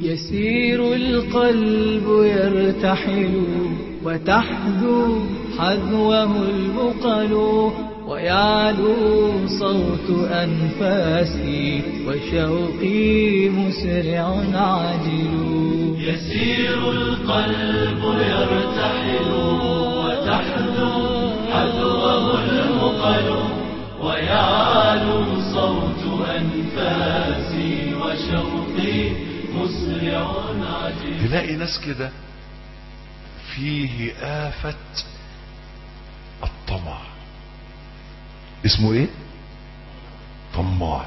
يسير القلب يرتحل وتحذو حذوه البقل ويعلو صوت أنفاسي وشوقي مسرع عاجل يسير القلب يرتحل وتحذو حذوه المقل ويعلو صوت أنفاسي وشوقي مسرع عجل تلاقي ناس كده فيه آفة الطمع اسمه ايه طماع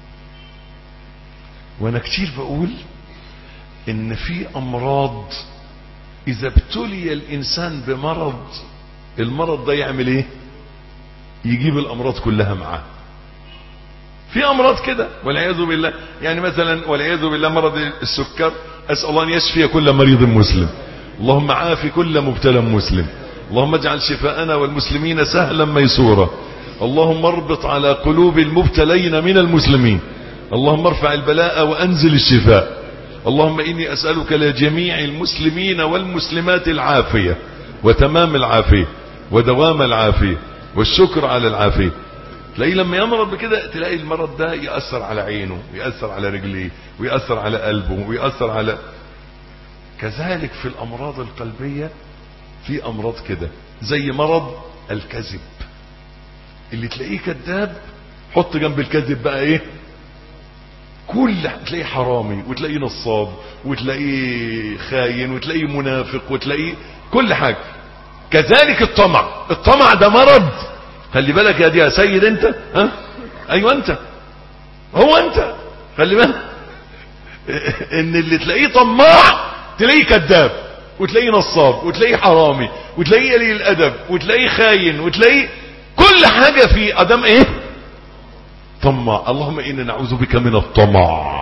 وانا كتير بقول ان في امراض اذا ابتلي الانسان بمرض المرض ده يعمل ايه يجيب الامراض كلها معاه في امراض كده والعياذ بالله يعني مثلا والعياذ بالله مرض السكر اسال الله ان يشفي كل مريض مسلم اللهم عاف كل مبتلى مسلم اللهم اجعل شفاءنا والمسلمين سهلا ميسورا اللهم اربط على قلوب المبتلين من المسلمين اللهم ارفع البلاء وانزل الشفاء اللهم اني اسالك لجميع المسلمين والمسلمات العافيه وتمام العافيه ودوام العافيه والشكر على العافيه تلاقيه لما يمرض بكده تلاقي المرض ده يأثر على عينه ويأثر على رجليه ويأثر على قلبه ويأثر على كذلك في الأمراض القلبية في أمراض كده زي مرض الكذب اللي تلاقيه كذاب حط جنب الكذب بقى ايه كل تلاقيه حرامي وتلاقيه نصاب وتلاقيه خاين وتلاقيه منافق وتلاقيه كل حاجة كذلك الطمع الطمع ده مرض خلي بالك يا دي يا سيد انت ها ايوه انت هو انت خلي بالك ان اللي تلاقيه طماع تلاقيه كذاب وتلاقيه نصاب وتلاقيه حرامي وتلاقيه قليل الادب وتلاقيه خاين وتلاقيه كل حاجة في ادم ايه طماع اللهم انا نعوذ بك من الطمع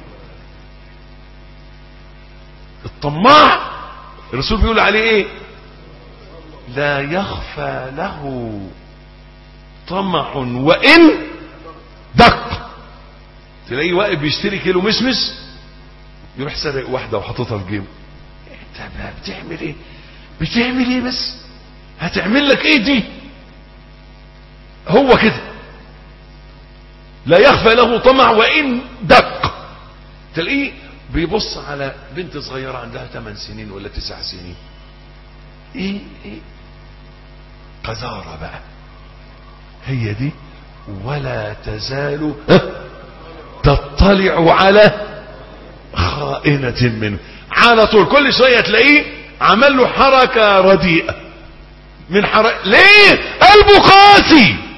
الطماع الرسول بيقول عليه ايه لا يخفى له طمع وان دق تلاقيه واقف بيشتري كيلو مشمش يروح سرق واحده وحاططها في جيبه انت بقى بتعمل ايه بتعمل ايه بس هتعمل لك ايه دي هو كده لا يخفى له طمع وان دق تلاقيه بيبص على بنت صغيرة عندها 8 سنين ولا 9 سنين ايه ايه قذارة بقى هي دي ولا تزال تطلع على خائنة منه على طول كل شوية تلاقيه عمل له حركة رديئة من حركة ليه قلبه قاسي